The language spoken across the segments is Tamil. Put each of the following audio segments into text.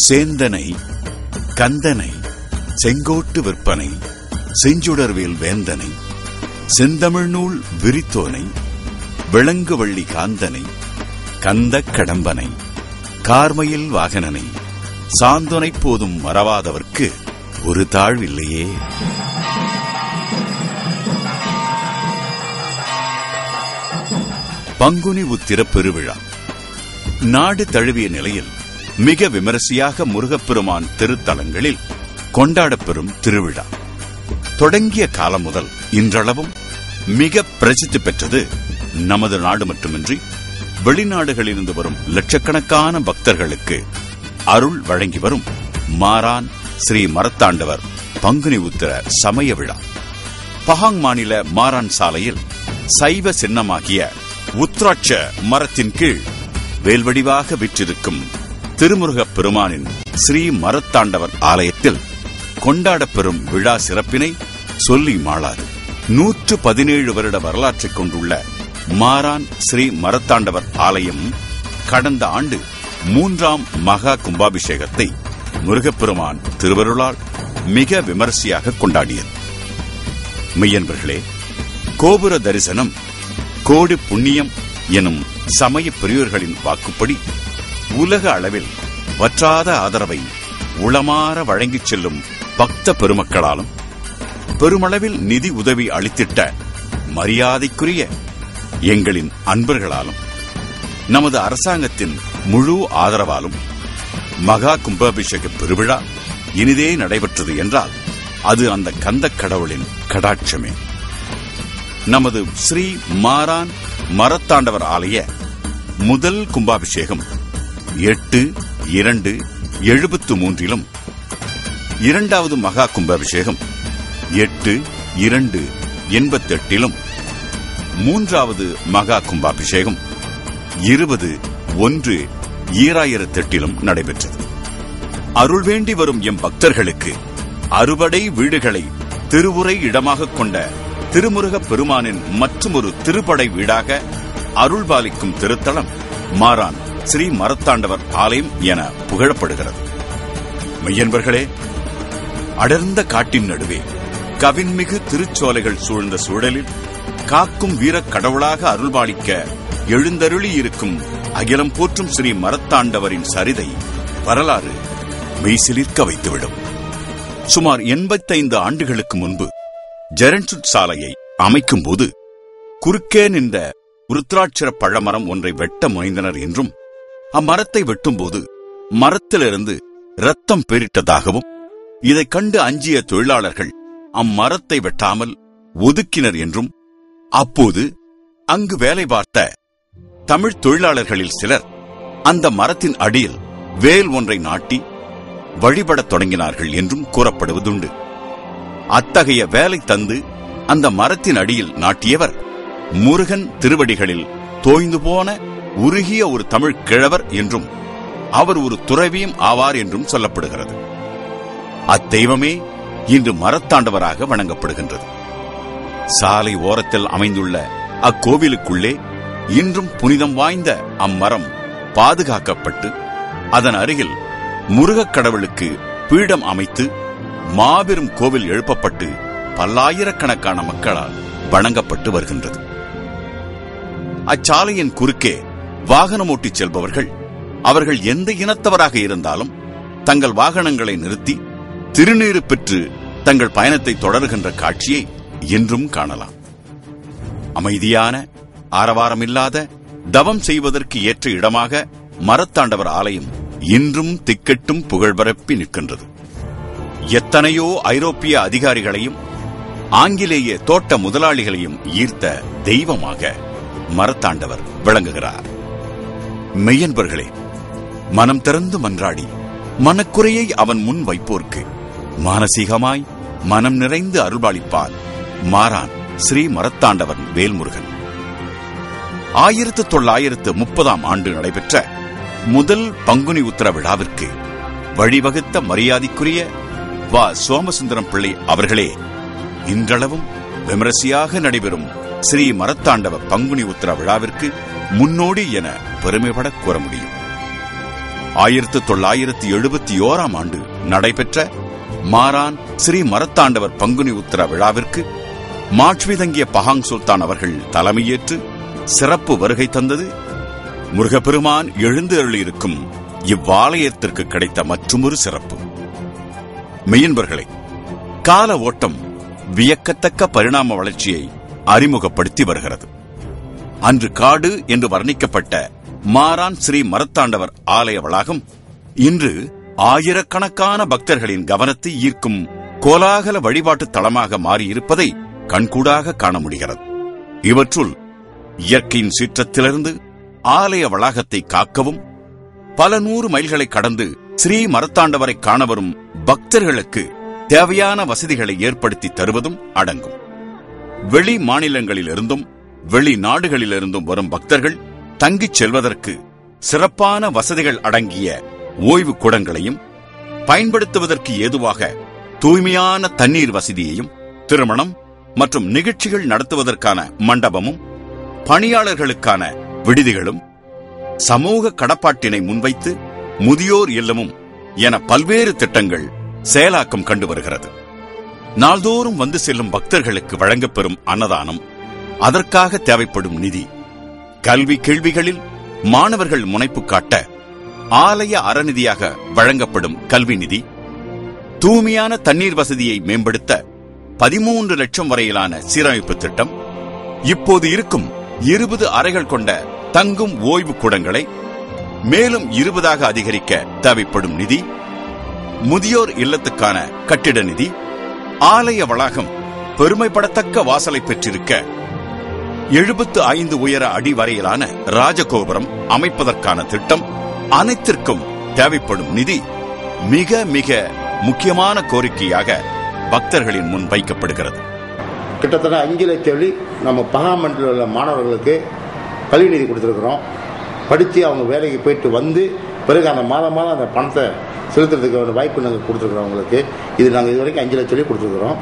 சேந்தனை கந்தனை செங்கோட்டு விற்பனை செஞ்சுடர்வேல் வேந்தனை செந்தமிழ்நூல் விரித்தோனை விளங்குவள்ளி காந்தனை கந்தக் கடம்பனை கார்மயில் வாகனனை சாந்தனை போதும் மறவாதவர்க்கு ஒரு தாழ்வில்லையே பங்குனி உத்திர பெருவிழா நாடு தழுவிய நிலையில் மிக விமரிசையாக முருகப்பெருமான் திருத்தலங்களில் கொண்டாடப்பெறும் திருவிழா தொடங்கிய காலம் முதல் இன்றளவும் மிக பிரசித்தி பெற்றது நமது நாடு மட்டுமின்றி வெளிநாடுகளிலிருந்து வரும் லட்சக்கணக்கான பக்தர்களுக்கு அருள் வழங்கி வரும் மாரான் ஸ்ரீ மரத்தாண்டவர் பங்குனி உத்திர சமய விழா பஹாங் மாநில மாரான் சாலையில் சைவ சின்னமாகிய உத்ராட்ச மரத்தின் கீழ் வேல்வடிவாக விற்றிருக்கும் திருமுருகப் பெருமானின் ஸ்ரீ மரத்தாண்டவர் ஆலயத்தில் கொண்டாடப்பெறும் விழா சிறப்பினை சொல்லி மாளாது நூற்று பதினேழு வருட வரலாற்றைக் கொண்டுள்ள மாரான் ஸ்ரீ மரத்தாண்டவர் ஆலயம் கடந்த ஆண்டு மூன்றாம் மகா கும்பாபிஷேகத்தை முருகப்பெருமான் திருவருளால் மிக விமரிசையாக கொண்டாடியது மெய்யன்பர்களே கோபுர தரிசனம் கோடி புண்ணியம் எனும் சமய பெரியோர்களின் வாக்குப்படி உலக அளவில் வற்றாத ஆதரவை உளமாற வழங்கிச் செல்லும் பக்த பெருமக்களாலும் பெருமளவில் நிதி உதவி அளித்திட்ட மரியாதைக்குரிய எங்களின் அன்பர்களாலும் நமது அரசாங்கத்தின் முழு ஆதரவாலும் மகா கும்பாபிஷேக பெருவிழா இனிதே நடைபெற்றது என்றால் அது அந்த கந்தக் கடவுளின் கடாட்சமே நமது ஸ்ரீ மாரான் மரத்தாண்டவர் ஆலய முதல் கும்பாபிஷேகம் எட்டு இரண்டு எழுபத்து மூன்றிலும் இரண்டாவது மகா கும்பாபிஷேகம் எட்டு இரண்டு எண்பத்தெட்டிலும் மூன்றாவது மகா கும்பாபிஷேகம் இருபது ஒன்று ஈராயிரத்தெட்டிலும் நடைபெற்றது அருள் வேண்டி வரும் எம் பக்தர்களுக்கு அறுபடை வீடுகளை திருவுரை இடமாகக் கொண்ட திருமுருகப் பெருமானின் மற்றுமொரு திருப்படை வீடாக அருள்பாலிக்கும் திருத்தலம் மாறான் ஸ்ரீ மரத்தாண்டவர் ஆலயம் என புகழப்படுகிறது மெய்யன்பர்களே அடர்ந்த காட்டின் நடுவே கவின்மிகு திருச்சோலைகள் சூழ்ந்த சூழலில் காக்கும் வீரக் கடவுளாக அருள்பாலிக்க எழுந்தருளி இருக்கும் அகிலம் போற்றும் ஸ்ரீ மரத்தாண்டவரின் சரிதை வரலாறு மெய்சிலிர்க்க வைத்துவிடும் சுமார் எண்பத்தைந்து ஆண்டுகளுக்கு முன்பு ஜெரன்சுட் சாலையை அமைக்கும் போது குறுக்கே நின்ற உருத்ராட்சர பழமரம் ஒன்றை வெட்ட முனைந்தனர் என்றும் அம்மரத்தை வெட்டும்போது மரத்திலிருந்து ரத்தம் பெரிட்டதாகவும் இதைக் கண்டு அஞ்சிய தொழிலாளர்கள் அம்மரத்தை வெட்டாமல் ஒதுக்கினர் என்றும் அப்போது அங்கு வேலை பார்த்த தமிழ் தொழிலாளர்களில் சிலர் அந்த மரத்தின் அடியில் வேல் ஒன்றை நாட்டி வழிபடத் தொடங்கினார்கள் என்றும் கூறப்படுவதுண்டு அத்தகைய வேலை தந்து அந்த மரத்தின் அடியில் நாட்டியவர் முருகன் திருவடிகளில் தோய்ந்து போன உருகிய ஒரு தமிழ் கிழவர் என்றும் அவர் ஒரு துறவியும் ஆவார் என்றும் சொல்லப்படுகிறது அத்தெய்வமே இன்று மரத்தாண்டவராக வணங்கப்படுகின்றது சாலை ஓரத்தில் அமைந்துள்ள அக்கோவிலுக்குள்ளே இன்றும் புனிதம் வாய்ந்த அம்மரம் பாதுகாக்கப்பட்டு அதன் அருகில் முருகக் கடவுளுக்கு பீடம் அமைத்து மாபெரும் கோவில் எழுப்பப்பட்டு பல்லாயிரக்கணக்கான மக்களால் வணங்கப்பட்டு வருகின்றது அச்சாலையின் குறுக்கே வாகனம் ஓட்டிச் செல்பவர்கள் அவர்கள் எந்த இனத்தவராக இருந்தாலும் தங்கள் வாகனங்களை நிறுத்தி திருநீறு பெற்று தங்கள் பயணத்தை தொடர்கின்ற காட்சியை இன்றும் காணலாம் அமைதியான ஆரவாரமில்லாத தவம் செய்வதற்கு ஏற்ற இடமாக மரத்தாண்டவர் ஆலயம் இன்றும் திக்கெட்டும் புகழ்பரப்பி நிற்கின்றது எத்தனையோ ஐரோப்பிய அதிகாரிகளையும் ஆங்கிலேய தோட்ட முதலாளிகளையும் ஈர்த்த தெய்வமாக மரத்தாண்டவர் விளங்குகிறார் மெய்யன்பர்களே மனம் திறந்து மன்றாடி மனக்குறையை அவன் முன் வைப்போர்க்கு மானசீகமாய் மனம் நிறைந்து அருள்பாலிப்பார் மாறான் ஸ்ரீ மரத்தாண்டவன் வேல்முருகன் ஆயிரத்து தொள்ளாயிரத்து முப்பதாம் ஆண்டு நடைபெற்ற முதல் பங்குனி உத்தர விழாவிற்கு வழிவகுத்த மரியாதைக்குரிய வா சோமசுந்தரம் பிள்ளை அவர்களே இன்றளவும் விமரிசையாக நடைபெறும் ஸ்ரீ மரத்தாண்டவ பங்குனி உத்தர விழாவிற்கு முன்னோடி என பெருமைப்பட கூற முடியும் ஆயிரத்து தொள்ளாயிரத்தி எழுபத்தி ஓராம் ஆண்டு நடைபெற்ற மாரான் ஸ்ரீ மரத்தாண்டவர் பங்குனி உத்தர விழாவிற்கு மாட்சிதங்கிய பஹாங் சுல்தான் அவர்கள் தலைமையேற்று சிறப்பு வருகை தந்தது முருகப்பெருமான் எழுந்து அருளியிருக்கும் இவ்வாலயத்திற்கு கிடைத்த மற்றொரு சிறப்பு மெய்யன்பர்களே கால ஓட்டம் வியக்கத்தக்க பரிணாம வளர்ச்சியை அறிமுகப்படுத்தி வருகிறது அன்று காடு என்று வர்ணிக்கப்பட்ட மாரான் ஸ்ரீ மரத்தாண்டவர் ஆலய வளாகம் இன்று ஆயிரக்கணக்கான பக்தர்களின் கவனத்தை ஈர்க்கும் கோலாகல வழிபாட்டு தளமாக மாறியிருப்பதை கண்கூடாக காண முடிகிறது இவற்றுள் இயற்கையின் சீற்றத்திலிருந்து ஆலய வளாகத்தை காக்கவும் பல நூறு மைல்களை கடந்து ஸ்ரீ மரத்தாண்டவரை காண வரும் பக்தர்களுக்கு தேவையான வசதிகளை ஏற்படுத்தி தருவதும் அடங்கும் வெளி மாநிலங்களிலிருந்தும் வெளி நாடுகளிலிருந்தும் வரும் பக்தர்கள் தங்கிச் செல்வதற்கு சிறப்பான வசதிகள் அடங்கிய ஓய்வு கூடங்களையும் பயன்படுத்துவதற்கு ஏதுவாக தூய்மையான தண்ணீர் வசதியையும் திருமணம் மற்றும் நிகழ்ச்சிகள் நடத்துவதற்கான மண்டபமும் பணியாளர்களுக்கான விடுதிகளும் சமூக கடப்பாட்டினை முன்வைத்து முதியோர் இல்லமும் என பல்வேறு திட்டங்கள் செயலாக்கம் கண்டு வருகிறது நாள்தோறும் வந்து செல்லும் பக்தர்களுக்கு வழங்கப்பெறும் அன்னதானம் அதற்காக தேவைப்படும் நிதி கல்வி கேள்விகளில் மாணவர்கள் முனைப்பு காட்ட ஆலய அறநிதியாக வழங்கப்படும் கல்வி நிதி தூய்மையான தண்ணீர் வசதியை மேம்படுத்த பதிமூன்று லட்சம் வரையிலான சீரமைப்பு திட்டம் இப்போது இருக்கும் இருபது அறைகள் கொண்ட தங்கும் ஓய்வு கூடங்களை மேலும் இருபதாக அதிகரிக்க தேவைப்படும் நிதி முதியோர் இல்லத்துக்கான கட்டிட நிதி ஆலய வளாகம் பெருமைப்படத்தக்க வாசலை பெற்றிருக்க எழுபத்து ஐந்து உயர அடி வரையிலான ராஜகோபுரம் அமைப்பதற்கான திட்டம் அனைத்திற்கும் தேவைப்படும் நிதி மிக மிக முக்கியமான கோரிக்கையாக பக்தர்களின் முன் வைக்கப்படுகிறது கிட்டத்தட்ட அஞ்சு லட்சம் வழி நம்ம பகாமண்டில் உள்ள மாணவர்களுக்கு கல்வி நிதி கொடுத்துருக்குறோம் படித்து அவங்க வேலைக்கு போயிட்டு வந்து பிறகு அந்த மாதம் மாதம் அந்த பணத்தை செலுத்துறதுக்கு வாய்ப்பு நாங்கள் கொடுத்துருக்குறோம் அவங்களுக்கு இது நாங்கள் இது வரைக்கும் அஞ்சு லட்சம் வழி கொடுத்துருக்குறோம்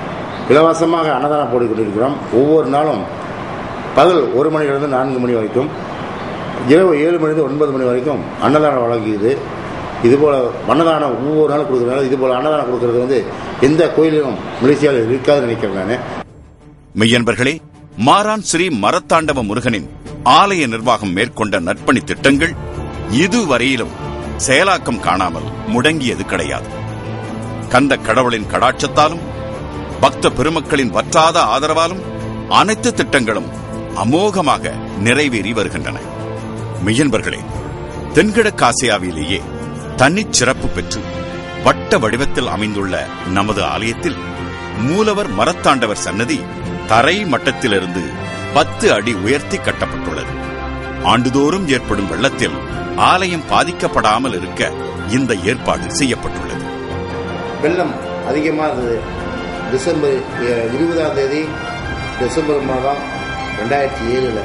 இலவசமாக அன்னதானம் போட்டு கொண்டிருக்கிறோம் ஒவ்வொரு நாளும் பகல் ஒரு மணிலிருந்து நான்கு மணி வரைக்கும் இரவு ஏழு மணிலிருந்து ஒன்பது மணி வரைக்கும் அன்னதானம் வழங்குகிறது இதுபோல் அன்னதானம் ஒவ்வொரு நாளும் கொடுக்குறதுனால இதுபோல் அன்னதானம் கொடுக்கறது வந்து எந்த கோயிலும் மலேசியாவில் இருக்காதுன்னு நினைக்கிறேன் நான் மெய்யன்பர்களே மாரான் ஸ்ரீ மரத்தாண்டவ முருகனின் ஆலய நிர்வாகம் மேற்கொண்ட நற்பணி திட்டங்கள் இதுவரையிலும் செயலாக்கம் காணாமல் முடங்கியது கிடையாது கந்த கடவுளின் கடாட்சத்தாலும் பக்த பெருமக்களின் வற்றாத ஆதரவாலும் அனைத்து திட்டங்களும் அமோகமாக நிறைவேறி வருகின்றன மெய்யன்பர்களே தென்கிழக்காசியாவிலேயே தனிச்சிறப்பு பெற்று வட்ட வடிவத்தில் அமைந்துள்ள நமது ஆலயத்தில் மூலவர் மரத்தாண்டவர் சன்னதி தரை மட்டத்திலிருந்து பத்து அடி உயர்த்தி கட்டப்பட்டுள்ளது ஆண்டுதோறும் ஏற்படும் வெள்ளத்தில் ஆலயம் பாதிக்கப்படாமல் இருக்க இந்த ஏற்பாடு செய்யப்பட்டுள்ளது வெள்ளம் அதிகமாக இருந்தது டிசம்பர் அஹ், இருபதாம் தேதி டிசம்பர் மாதம் ரெண்டாயிரத்தி ஏழில்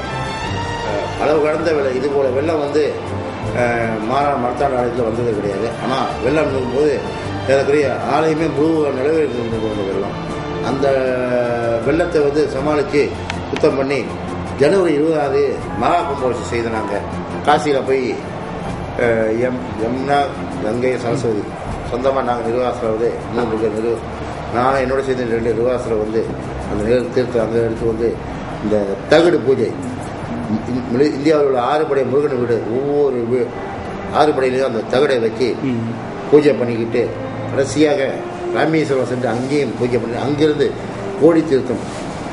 அளவு கடந்த வெள்ளம் இது போல் வெள்ளம் வந்து அஹ், மாறா மரத்தாண்டு ஆலயத்தில் வந்தது கிடையாது ஆனால் வெள்ளம் இருக்கும்போது ஏறக்குறைய ஆலயமே முழு நிலவே இருந்தது அந்த வெள்ளம் அந்த வெள்ளத்தை வந்து சமாளித்து சுத்தம் பண்ணி ஜனவரி இருபதாவது மகா கும்பாபிஷேகம் செய்த நாங்கள் காசியில் போய் அஹ், எம் யமுனா கங்கை சரஸ்வதி சொந்தமாக நாங்கள் நிர்வாகத்தில் வந்து மூன்று பேர் நிர்வ நான் என்னோட சேர்ந்து ரெண்டு நிர்வாகத்தில் வந்து அந்த நில தீர்த்து அந்த இடத்து வந்து இந்த தகடு பூஜை இந்~ மிளி- இந்தியாவில் உள்ள ஆறு படை முருகன் வீடு ஒவ்வொரு வீ- ஆறு படையிலையும் அந்த தகடை வச்சு பூஜை பண்ணிக்கிட்டு கடைசியாக ராமேஸ்வரம் சென்று அங்கேயும் பூஜை பண்ணி அங்கிருந்து கோடி தீர்த்தம்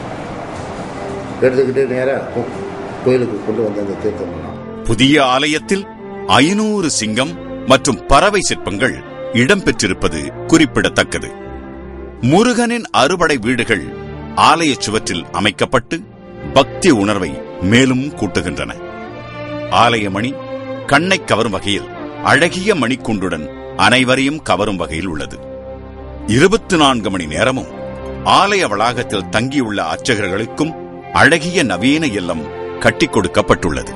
எடுத்துக்கிட்டு நேராக கோயிலுக்கு கொண்டு வந்த அந்த தீர்த்தம் பண்ணோம் புதிய ஆலயத்தில் ஐநூறு சிங்கம் மற்றும் பறவை சிற்பங்கள் இடம்பெற்றிருப்பது குறிப்பிடத்தக்கது முருகனின் அறுபடை வீடுகள் ஆலய சுவற்றில் அமைக்கப்பட்டு பக்தி உணர்வை மேலும் கூட்டுகின்றன ஆலய மணி கண்ணை கவரும் வகையில் அழகிய மணிக்குண்டுடன் அனைவரையும் கவரும் வகையில் உள்ளது இருபத்தி நான்கு மணி நேரமும் ஆலய வளாகத்தில் தங்கியுள்ள அர்ச்சகர்களுக்கும் அழகிய நவீன இல்லம் கட்டிக் கொடுக்கப்பட்டுள்ளது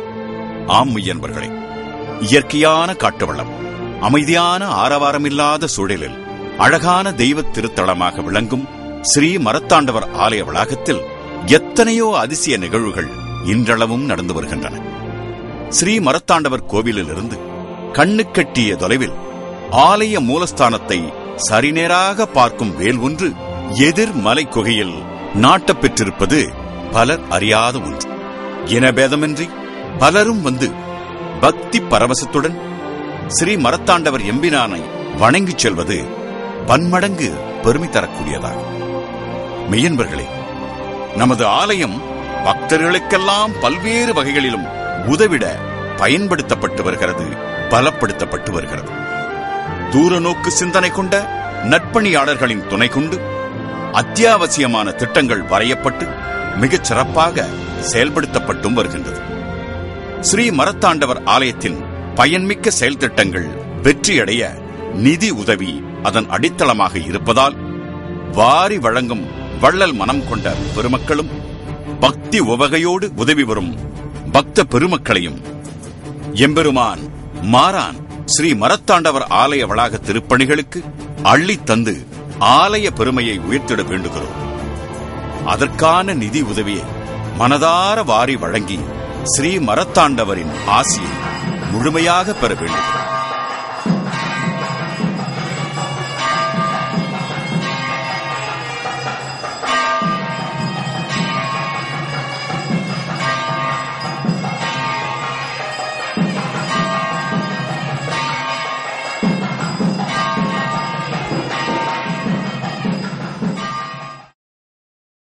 ஆம் மெய்யன்பர்களே இயற்கையான காட்டு வளம் அமைதியான ஆரவாரமில்லாத சூழலில் அழகான தெய்வ திருத்தலமாக விளங்கும் ஸ்ரீ மரத்தாண்டவர் ஆலய வளாகத்தில் எத்தனையோ அதிசய நிகழ்வுகள் இன்றளவும் நடந்து வருகின்றன ஸ்ரீ மரத்தாண்டவர் கோவிலிலிருந்து கண்ணுக்கட்டிய தொலைவில் ஆலய மூலஸ்தானத்தை சரிநேராக பார்க்கும் வேல் ஒன்று எதிர் மலை குகையில் நாட்டப் பெற்றிருப்பது பலர் அறியாத ஒன்று இனபேதமின்றி பலரும் வந்து பக்தி பரவசத்துடன் ஸ்ரீ மரத்தாண்டவர் எம்பினானை வணங்கிச் செல்வது பன்மடங்கு பெருமை தரக்கூடியதாகும் மெய்யன்பர்களே நமது ஆலயம் பக்தர்களுக்கெல்லாம் பல்வேறு வகைகளிலும் உதவிட பயன்படுத்தப்பட்டு வருகிறது பலப்படுத்தப்பட்டு வருகிறது தூர நோக்கு சிந்தனை கொண்ட நட்பணியாளர்களின் துணை கொண்டு அத்தியாவசியமான திட்டங்கள் வரையப்பட்டு மிகச் சிறப்பாக செயல்படுத்தப்பட்டும் வருகின்றது ஸ்ரீ மரத்தாண்டவர் ஆலயத்தின் பயன்மிக்க செயல் திட்டங்கள் வெற்றியடைய நிதி உதவி அதன் அடித்தளமாக இருப்பதால் வாரி வழங்கும் வள்ளல் மனம் கொண்ட பெருமக்களும் பக்தி உவகையோடு உதவி வரும் பக்த பெருமக்களையும் எம்பெருமான் மாறான் ஸ்ரீ மரத்தாண்டவர் ஆலய வளாக திருப்பணிகளுக்கு அள்ளித் தந்து ஆலய பெருமையை உயர்த்திட வேண்டுகிறோம் அதற்கான நிதி உதவியை மனதார வாரி வழங்கி ஸ்ரீ மரத்தாண்டவரின் ஆசியை முழுமையாக பெற வேண்டுகிறோம்